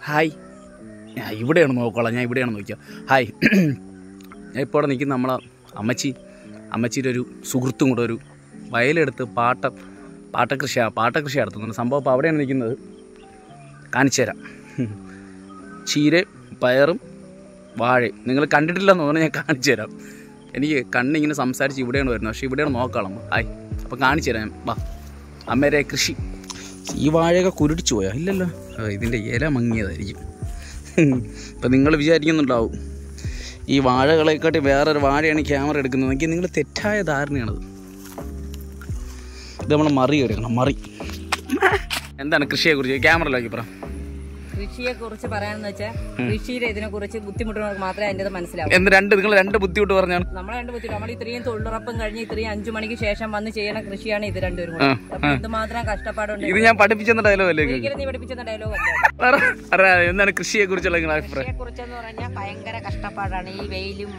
Hi ഞാൻ ഇവിടെയാണ് നോക്കോളാം ഞാൻ ഇവിടെയാണ് നോക്കിയോ ഹായ് ഞാൻ ഇപ്പോൾ ഇവിടെ നിൽക്കുന്ന നമ്മളെ അമ്മച്ചി അമ്മച്ചിയുടെ ഒരു സുഹൃത്തും കൂടെ ഒരു വയലെടുത്ത് പാട്ട പാട്ടകൃഷി പാട്ടകൃഷി നടത്തുന്നുണ്ട് സംഭവം ഇപ്പോൾ അവിടെയാണ് നിൽക്കുന്നത് കാണിച്ചു തരാം ചീര പയറും വാഴയും നിങ്ങൾ കണ്ടിട്ടില്ലെന്ന് തോന്നുന്നു ഞാൻ കാണിച്ചു തരാം എനിക്ക് കണ്ണിങ്ങനെ സംസാരിച്ച് ഇവിടെയാണ് വരുന്നത് പക്ഷേ ഇവിടെയാണ് നോക്കണം ഹായ് അപ്പോൾ കാണിച്ചു തരാം ഞാൻ. വാ അമ്മേരെ കൃഷി ഈ വാഴയൊക്കെ കുരുടിച്ചു പോയോ ഇല്ലല്ലോ ആ, ഇതിൻ്റെ ഇല മങ്ങിയതായിരിക്കും ഇപ്പം നിങ്ങൾ വിചാരിക്കുന്നുണ്ടാവും ഈ വാഴകളെക്കാട്ടി വേറൊരു വാഴയാണ് ക്യാമറ എടുക്കുന്നതെങ്കിൽ നിങ്ങൾ തെറ്റായ ധാരണയാണത് ഇത് നമ്മൾ മറി എടുക്കണം മറി എന്താണ് കൃഷിയെക്കുറിച്ച് ക്യാമറയിലാക്കി പറ കൃഷിയെ കുറിച്ച് പറയാന്ന് വെച്ചാൽ കൃഷിയുടെ ഇതിനെ കുറിച്ച് ബുദ്ധിമുട്ടുള്ളവർക്ക് മാത്രമേ അതിൻ്റെ അത് മനസ്സിലാവൂ എന്ത് രണ്ട് നിങ്ങൾ രണ്ട് ബുദ്ധിമുട്ട് പറഞ്ഞാണ് നമ്മളെ രണ്ട് ബുദ്ധിമുട്ട് നമ്മൾ ഇത്രയും തൊഴിലുറപ്പും കഴിഞ്ഞ് ഇത്രയും അഞ്ചു മണിക്ക് ശേഷം വന്ന് ചെയ്യണ കൃഷിയാണ് ഇത് രണ്ടുപേരും കൂടെ അപ്പൊ എന്തുമാത്രം കഷ്ടപ്പാടുണ്ട് ഇത് ഞാൻ പഠിപ്പിച്ചെന്ന ഡയലോഗ് അല്ലേ ഒരിക്കലും നീ പഠിപ്പിച്ച ഡയലോഗ് പറ പറ, എന്താണ് കൃഷിയെ കുറിച്ചുള്ള നിങ്ങളുടെ അഭിപ്രായം കൃഷിയെ കുറിച്ചെന്ന് പറഞ്ഞാൽ ഭയങ്കര കഷ്ടപ്പാടാണ് ഈ വെയിലും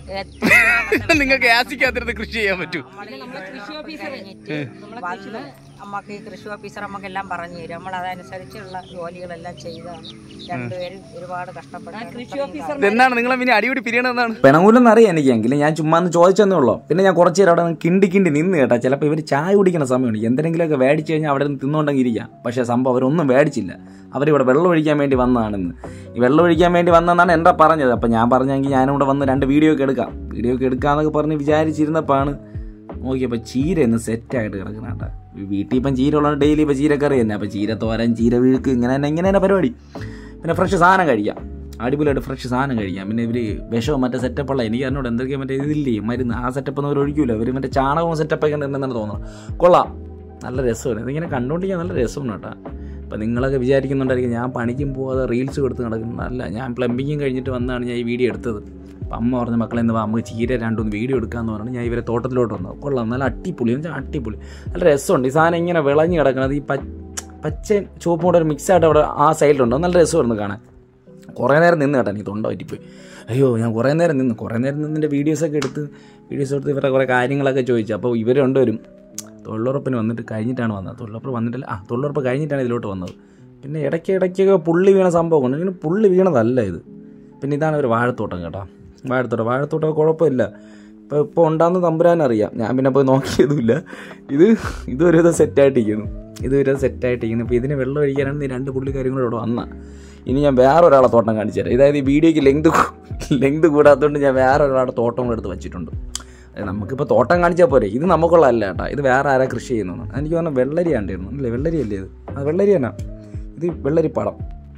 നിങ്ങൾക്ക് ആസിക്കാത്തിരുന്ന് കൃഷി ചെയ്യാൻ പറ്റൂ കൃഷി ഓഫീസർ വന്ന് നമുക്ക് ഈ കൃഷി ഓഫീസർ നമുക്ക് എല്ലാം പറഞ്ഞു തരും നമ്മൾ അതനുസരിച്ചുള്ള ജോലികളെല്ലാം ചെയ്താണ് രണ്ടുപേരും ഒരുപാട് കഷ്ടപ്പെട്ട് കൃഷി ഓഫീസർ ഇതെന്താണ് നിങ്ങളെ പിന്നെ അടിപിടി പിരിയണെന്നാണ് പിണങ്ങൂലെന്ന് അറിയാം എനിക്കെങ്കിലും ഞാൻ ചുമ്മാ ഒന്ന് ചോദിച്ചെന്നേ ഉള്ളൂ പിന്നെ ഞാൻ കുറച്ച് നേരം അവിടെ നിന്ന് കിണ്ടി കിണ്ടി നിന്ന് കേട്ടാ ചിലപ്പോൾ ഇവർ ചായ കുടിക്കുന്ന സമയമുണ്ട് എന്തെങ്കിലുമൊക്കെ മേടിച്ച് കഴിഞ്ഞാൽ അവിടെ നിന്ന് തിന്നുകൊണ്ടെങ്കിൽ ഇരിക്കാം പക്ഷേ സംഭവം അവരൊന്നും മേടിച്ചില്ല അവരിവിടെ വെള്ളം ഒഴിക്കാൻ വേണ്ടി വന്നതാണെന്ന് ഈ വെള്ളം ഒഴിക്കാൻ വേണ്ടി വന്നതെന്നാണ് എൻ്റെ പറഞ്ഞത് അപ്പം ഞാൻ പറഞ്ഞെങ്കിൽ ഞാനിവിടെ വന്ന് രണ്ട് വീഡിയോ ഒക്കെ എടുക്കാം വീഡിയോ ഒക്കെ എടുക്കാമെന്നൊക്കെ പറഞ്ഞ് വിചാരിച്ചിരുന്നപ്പോഴാണ് നോക്കിയപ്പോൾ ചീര ഇന്ന് സെറ്റായിട്ട് കിടക്കുന്ന കേട്ടോ വീട്ടിൽ ഇപ്പം ചീര ഉള്ളത് ഡെയിലി ഇപ്പം ചീരക്കറി തന്നെ അപ്പം ചീര തോരൻ ചീര വീഴുക്ക് ഇങ്ങനെ തന്നെ ഇങ്ങനെ തന്നെ പരിപാടി പിന്നെ ഫ്രഷ് സാധനം കഴിക്കാം അടിപൊളിയായിട്ട് ഫ്രഷ് സാധനം കഴിക്കാം പിന്നെ ഇവർ വിഷവും മറ്റേ സെറ്റപ്പുള്ള എനിക്ക് അറിഞ്ഞൂടെ എന്തൊക്കെയാ മറ്റേ ഇതില്ലേ മരുന്ന് ആ സെറ്റപ്പ് ഒന്നും അവർ ഒഴിക്കൂല ഇവർ മറ്റേ ചാണകവും സെറ്റപ്പൊക്കെ ഉണ്ടെന്നാണ് തോന്നുന്നത് കൊള്ളാം നല്ല രസമാണ് ഇതിങ്ങനെ കണ്ടുകൊണ്ടിരിക്കാൻ നല്ല രസമാണ് കേട്ടോ അപ്പം നിങ്ങളൊക്കെ വിചാരിക്കുന്നുണ്ടായിരിക്കും ഞാൻ പണിക്കും പോകാതെ റീൽസ് കൊടുത്ത് നടക്കുന്നതല്ല ഞാൻ പ്ലംബിങ്ങും കഴിഞ്ഞിട്ട് വന്നാണ് ഞാൻ ഈ വീഡിയോ എടുത്തത് അപ്പം അമ്മ പറഞ്ഞ മക്കളെ എന്ന് നമുക്ക് ചീര രണ്ടൊന്ന് വീഡിയോ എടുക്കാമെന്ന് പറഞ്ഞ് ഞാൻ ഇവരെ തോട്ടത്തിലോട്ട് വന്നത് കൊള്ളാം നല്ല അട്ടിപ്പൊളി എന്ന് വെച്ചാൽ അട്ടിപ്പൊളി നല്ല രസമുണ്ട് ഈ സാധനം ഇങ്ങനെ വിളഞ്ഞ് കിടക്കുന്നത് ഈ പച്ച പച്ചയും ചുവപ്പും കൂടെ ഒരു മിക്സായിട്ട് അവിടെ ആ സൈഡിലുണ്ട് നല്ല രസമായിരുന്നു കാണാൻ കുറേ നേരം നിന്ന് കേട്ടോ എനിക്ക് തൊണ്ട പറ്റിപ്പോയി അയ്യോ ഞാൻ കുറേ നേരം നിന്ന് കുറേ നേരം നിന്നിൻ്റെ വീഡിയോസൊക്കെ എടുത്ത് വീഡിയോസ് എടുത്ത് ഇവരുടെ കുറേ കാര്യങ്ങളൊക്കെ ചോദിച്ചു അപ്പോൾ ഇവർ രണ്ടുപേരും തൊഴിലുറപ്പിന് വന്നിട്ട് കഴിഞ്ഞിട്ടാണ് വന്നത് തൊഴിലുറപ്പ് വന്നിട്ടില്ല ആ തൊഴിലുറപ്പ് കഴിഞ്ഞിട്ടാണ് ഇതിലോട്ട് വന്നത് പിന്നെ ഇടയ്ക്ക് ഇടയ്ക്കൊക്കെ പുള്ളി വീണ സംഭവം ഉണ്ട് ഇങ്ങനെ പുള്ളി വീണതല്ല ഇത് പിന്നെ ഇതാണ് ഒരു വാഴത്തോട്ടം കേട്ടോ വാഴത്തോട്ടം വാഴത്തോട്ടം കുഴപ്പമില്ല ഇപ്പോൾ ഇപ്പോൾ ഉണ്ടാകുന്ന തമ്പുരാനറിയാം ഞാൻ പിന്നെ പോയി നോക്കിയതുമില്ല ഇത് ഇതൊരു വിധം സെറ്റായിട്ടിരിക്കുന്നു ഇത് ഒരു സെറ്റായിട്ടിരിക്കുന്നു ഇപ്പോൾ ഇതിന് വെള്ളം ഒഴിക്കാനാണ് ഈ രണ്ട് പുള്ളിക്കാരും കൂടെ ഇവിടെ വന്ന ഇനി ഞാൻ വേറെ ഒരാളെ തോട്ടം കാണിച്ചു തരാം ഇതായത് ഈ വീഡിയോയ്ക്ക് ലെങ്ത് ലെങ്ത് കൂടാത്തതുകൊണ്ട് ഞാൻ വേറെ ഒരാളുടെ തോട്ടം കൂടെ എടുത്ത് വെച്ചിട്ടുണ്ട് അത് നമുക്കിപ്പോൾ തോട്ടം കാണിച്ചാൽ പോരെ ഇത് നമുക്കുള്ളതല്ല കേട്ടോ ഇത് വേറെ ആരാ കൃഷി ചെയ്യുന്നതാണ് എനിക്ക് പറഞ്ഞാൽ വെള്ളരി ആണ്ടായിരുന്നു അല്ലേ വെള്ളരി അല്ലേ ഇത് ആ വെള്ളരി തന്നെ ഇത് വെള്ളരി പടം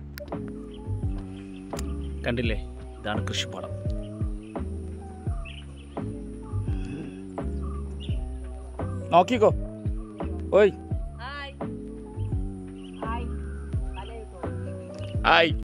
കണ്ടില്ലേ ഇതാണ് കൃഷിപ്പാടം നോക്കിക്കോ ഓയ് ഹായ് ഹായ്